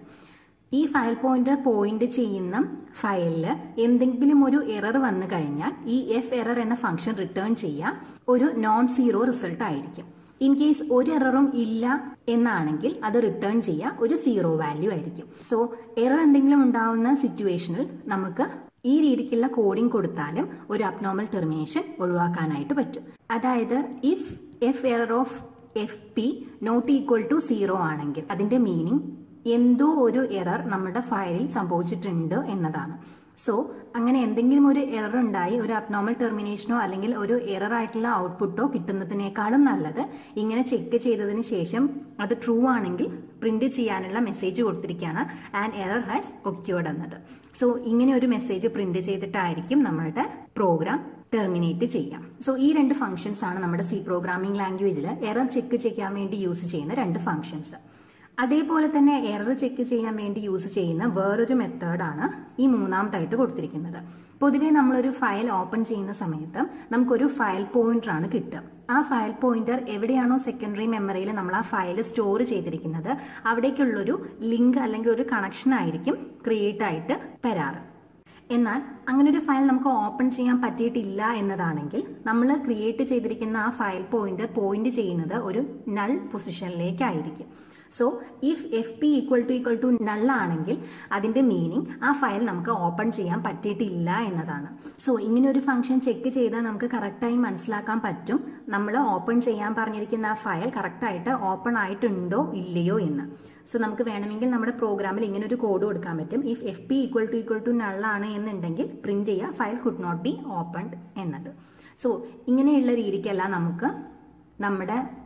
ഈ ഫയൽ പോയിന്റർ പോയിന്റ് ചെയ്യുന്ന ഫയലിൽ എന്തെങ്കിലും ഒരു എറർ വന്നു കഴിഞ്ഞാൽ ഈ എഫ് എറർ എന്ന ഫംഗ്ഷൻ റിട്ടേൺ ചെയ്യുക ഒരു നോൺ സീറോ റിസൾട്ട് ആയിരിക്കും ഇൻ കേസ് ഒരു എററും ഇല്ല എന്നാണെങ്കിൽ അത് റിട്ടേൺ ചെയ്യുക ഒരു സീറോ വാല്യൂ ആയിരിക്കും സോ എറർ എന്തെങ്കിലും ഉണ്ടാവുന്ന സിറ്റുവേഷനിൽ നമുക്ക് ഈ രീതിക്കുള്ള കോഡിംഗ് കൊടുത്താലും ഒരു അബ്നോർമൽ ടെർമിനേഷൻ ഒഴിവാക്കാനായിട്ട് പറ്റും അതായത് if F error of F P not equal to zero ആണെങ്കിൽ അതിന്റെ മീനിങ് എന്തോ ഒരു എറർ നമ്മുടെ ഫയലിൽ സംഭവിച്ചിട്ടുണ്ട് എന്നതാണ് സോ അങ്ങനെ എന്തെങ്കിലും ഒരു എറർ ഉണ്ടായി ഒരു അബ്നോർമൽ ടെർമിനേഷനോ അല്ലെങ്കിൽ ഒരു എറർ ആയിട്ടുള്ള ഔട്ട്പുട്ടോ കിട്ടുന്നതിനേക്കാളും നല്ലത് ഇങ്ങനെ ചെക്ക് ചെയ്തതിന് ശേഷം അത് ട്രൂ ആണെങ്കിൽ പ്രിന്റ് ചെയ്യാനുള്ള മെസ്സേജ് കൊടുത്തിരിക്കുകയാണ് ആൻഡ് എറർ ഹാസ് ഒക്യൂർഡ് എന്നത് സോ ഇങ്ങനെ ഒരു മെസ്സേജ് പ്രിന്റ് ചെയ്തിട്ടായിരിക്കും നമ്മളുടെ പ്രോഗ്രാം ടെർമിനേറ്റ് ചെയ്യാം സോ ഈ രണ്ട് ഫംഗ്ഷൻസ് ആണ് നമ്മുടെ സി പ്രോഗ്രാമിംഗ് ലാംഗ്വേജിൽ എറർ ചെക്ക് ചെയ്യാൻ വേണ്ടി യൂസ് ചെയ്യുന്ന രണ്ട് ഫംഗ്ഷൻസ് അതേപോലെ തന്നെ എറർ ചെക്ക് ചെയ്യാൻ വേണ്ടി യൂസ് ചെയ്യുന്ന വേറൊരു മെത്തേഡാണ് ഈ മൂന്നാമതായിട്ട് കൊടുത്തിരിക്കുന്നത് പൊതുവേ നമ്മളൊരു ഫയൽ ഓപ്പൺ ചെയ്യുന്ന സമയത്ത് നമുക്കൊരു ഫയൽ പോയിന്റർ ആണ് കിട്ടുക ആ ഫയൽ പോയിന്റർ എവിടെയാണോ സെക്കൻഡറി മെമ്മറിയിൽ നമ്മൾ ആ ഫയൽ സ്റ്റോർ ചെയ്തിരിക്കുന്നത് അവിടേക്കുള്ളൊരു ലിങ്ക് അല്ലെങ്കിൽ ഒരു കണക്ഷൻ ആയിരിക്കും ക്രിയേറ്റ് ആയിട്ട് തരാറ് എന്നാൽ അങ്ങനെ ഒരു ഫയൽ നമുക്ക് ഓപ്പൺ ചെയ്യാൻ പറ്റിയിട്ടില്ല എന്നതാണെങ്കിൽ നമ്മൾ ക്രിയേറ്റ് ചെയ്തിരിക്കുന്ന ആ ഫയൽ പോയിന്റർ പോയിന്റ് ചെയ്യുന്നത് ഒരു നൾ പൊസിഷനിലേക്കായിരിക്കും so if F P equal to equal to null ആണെങ്കിൽ അതിന്റെ മീനിങ് ആ ഫയൽ നമുക്ക് ഓപ്പൺ ചെയ്യാൻ പറ്റിയിട്ടില്ല എന്നതാണ് സോ ഇങ്ങനെ ഒരു ഫംഗ്ഷൻ ചെക്ക് ചെയ്താൽ നമുക്ക് കറക്റ്റായി മനസ്സിലാക്കാൻ പറ്റും നമ്മൾ ഓപ്പൺ ചെയ്യാൻ പറഞ്ഞിരിക്കുന്ന ആ ഫയൽ കറക്റ്റായിട്ട് ഓപ്പൺ ആയിട്ടുണ്ടോ ഇല്ലയോ എന്ന് സോ നമുക്ക് വേണമെങ്കിൽ നമ്മുടെ പ്രോഗ്രാമിൽ ഇങ്ങനെ ഒരു കോഡ് കൊടുക്കാൻ പറ്റും if F P equal to equal to null ആണ് എന്നുണ്ടെങ്കിൽ പ്രിന്റ് ചെയ്യുക file could not be opened എന്നത് സോ ഇങ്ങനെയുള്ള രീതിക്കല്ല നമുക്ക് നമ്മുടെ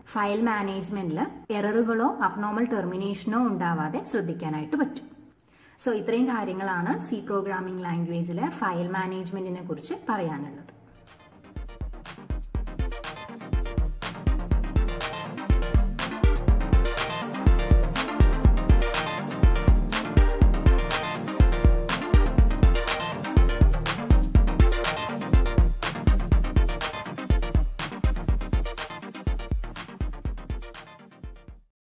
ഫയൽ മാനേജ്മെന്റിൽ എററുകളോ അബ്നോർമൽ ടെർമിനേഷനോ ഉണ്ടാവാതെ ശ്രദ്ധിക്കാനായിട്ട് പറ്റും സോ ഇത്രയും കാര്യങ്ങളാണ് സി പ്രോഗ്രാമിംഗ് ലാംഗ്വേജിലെ ഫയൽ മാനേജ്മെന്റിനെ കുറിച്ച് പറയാനുള്ളത്